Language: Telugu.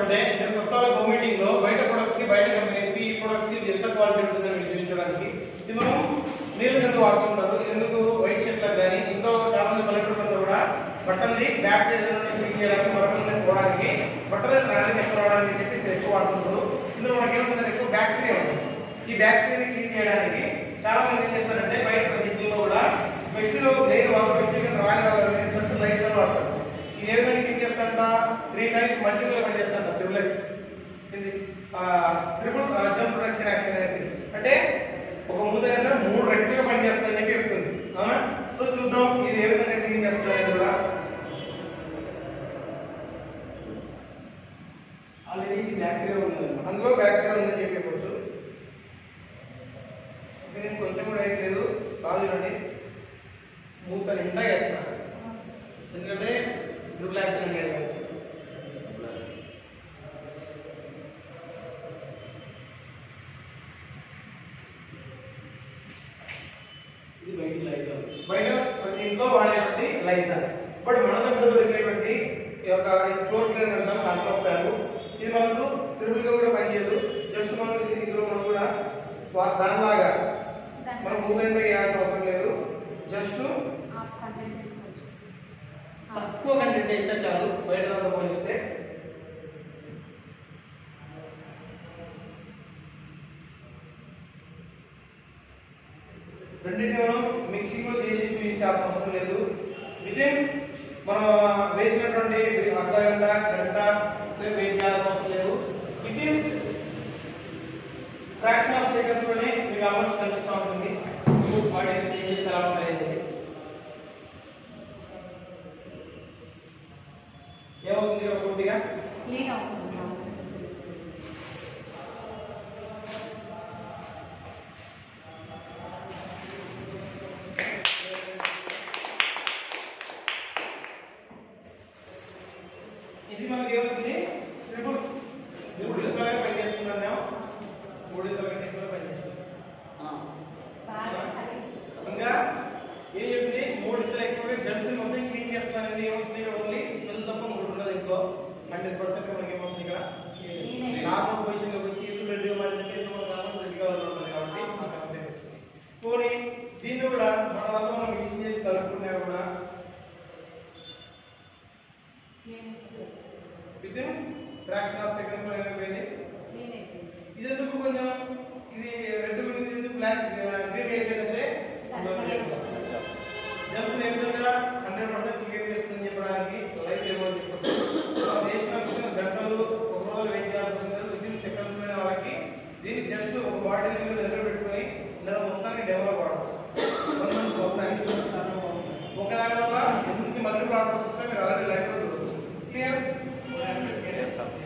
చేస్తామంటే నేను కొత్త ఒక మీటింగ్ లో బయట ప్రొడక్ట్స్ కి బయట కంపెనీస్ కి ఈ ప్రొడక్ట్స్ కి ఇది ఎంత క్వాలిటీ ఉంటుందని మీకు చూపించడానికి ఇది మనం నీళ్ళ కింద వాడుతుంటారు ఇది ఎందుకు వైట్ షర్ట్ లకు కానీ ఇంకో చాలా మంది పల్లెటూరు అంతా కూడా బట్టల్ని బ్యాక్ క్లీన్ చేయడానికి మరొకరిని పోవడానికి బట్టలు నాణ్యత ఎక్కువ రావడానికి చెప్పి ఇది ఎక్కువ వాడుతుంటారు ఇందులో మనకి ఏముంటుంది ఎక్కువ బ్యాక్టీరియా ఉంటుంది ఈ బ్యాక్టీరియాని క్లీన్ చేయడానికి చాలా మంది ఏం చేస్తారంటే బయట ప్రతిలో కూడా వ్యక్తిలో లేని వాళ్ళు వ్యక్తి రాని వాళ్ళు ఏం చేస్తారు లైట్స్ వాడతారు ఇది ఏ విధంగా క్లీన్ చేస్తారంట త్రీ టైమ్స్ మల్టిపుల్ పని చేస్తారంట త్రిబుల్ ఎక్స్ ఇది త్రిబుల్ జంప్ ప్రొడక్షన్ యాక్షన్ అనేసి అంటే ఒక మూత దగ్గర మూడు రెట్లుగా పనిచేస్తుందని చెప్పి చెప్తుంది అవునా సో చూద్దాం ఇది ఏ విధంగా క్లీన్ చేస్తుంది అనేది కూడా ఆల్రెడీ ఇది బ్యాక్టీరియా ఉన్నది అందులో బ్యాక్టీరియా ఉందని చెప్పి చెప్పొచ్చు ఇది నేను కొంచెం కూడా ఏం లేదు బాగా చూడండి మూత నిండా వేస్తాను ఎందుకంటే త్రిబుల్ యాక్షన్ అనేది ఇది బయటికి లైట్ బయట ప్రతి ఇంట్లో వాడేటువంటి లైజర్ బట్ మన దగ్గర దొరికేటువంటి ఈ యొక్క ఫ్లోర్ క్లీనర్ అంటాం కాంట్రాస్ట్ ఫ్యాబ్ ఇది మనకు త్రిబుల్ గా కూడా పనిచేయదు జస్ట్ మనం ఇది ఇందులో మనం కూడా వా- దానిలాగా మనం మూమెంట్ వేయాల్సిన అవసరం లేదు జస్ట్ తక్కువ కంటెంట్ వేసినా చాలు బయట దాంట్లో పోలిస్తే రెండింటిని మనం మిక్సింగ్ లో చేసి చూపించాల్సిన అవసరం లేదు వితిన్ మనం వేసినటువంటి అర్ధ గంట గంట సేపు వెయిట్ చేయాల్సిన అవసరం లేదు వితిన్ ఫ్రాక్షన్ ఆఫ్ సెకండ్స్ లోనే మీకు ఆల్మోస్ట్ కనిపిస్తూ ఉంటుంది వాటి చేంజెస్ ఎలా ఉంటాయి అనేది ఏమవుతుంది ఇక్కడ పూర్తిగా క్లీన్ అవుతుంది ఇది మనకి ఏమవుతుంది త్రిపుల్ మూడింతలుగా పనిచేస్తుంది అన్నాం మూడింతల కంటే ఎక్కువ పనిచేస్తుంది ఇంకా ఏం చెప్పింది మూడింతలు ఎక్కువగా జెమ్స్ మొత్తం క్లీన్ చేస్తానని ఏమవుతుంది ఇక్కడ ఓన్లీ స్మెల్ తప్ప మూడు ఉండదు ఇంకో హండ్రెడ్ పర్సెంట్ మనకి ఏమవుతుంది ఇక్కడ నార్మల్ పొజిషన్ లోకి వచ్చి ఇల్లు రెడ్డిగా మారిందంటే ఇల్లు మనకు నార్మల్ రెడ్డిగా ఉంటుంది కాబట్టి ఆ కంప్లైంట్ వచ్చింది పోనీ దీన్ని కూడా మన దాంట్లో మనం మిక్సింగ్ చేసి కలుపుకున్నా కూడా within fraction of seconds లో ఏమైపోయింది ఇది ఎందుకు కొంచెం ఇది రెడ్ ఉంది ఇది బ్లాక్ గ్రీన్ అయిపోయిందంటే జంప్స్ ఏ విధంగా హండ్రెడ్ పర్సెంట్ క్లియర్ చేస్తుందని చెప్పడానికి లైట్ ఏమో అని చెప్పొచ్చు మనం వేసిన విషయం గంటలు ఒక రోజు వెయిట్ చేయాల్సి వస్తుంది విత్ ఇన్ సెకండ్స్ పైన వాళ్ళకి దీన్ని జస్ట్ ఒక బాటిల్ దగ్గర పెట్టుకొని నెల మొత్తానికి డెవలప్ వాడచ్చు వన్ మంత్ మొత్తానికి ఒక దాని వల్ల ఎన్ని మల్టిపుల్ ఆర్డర్స్ వస్తే మీరు ఆల్రెడీ లైవ్ లో చూడొచ్చు క్లియర్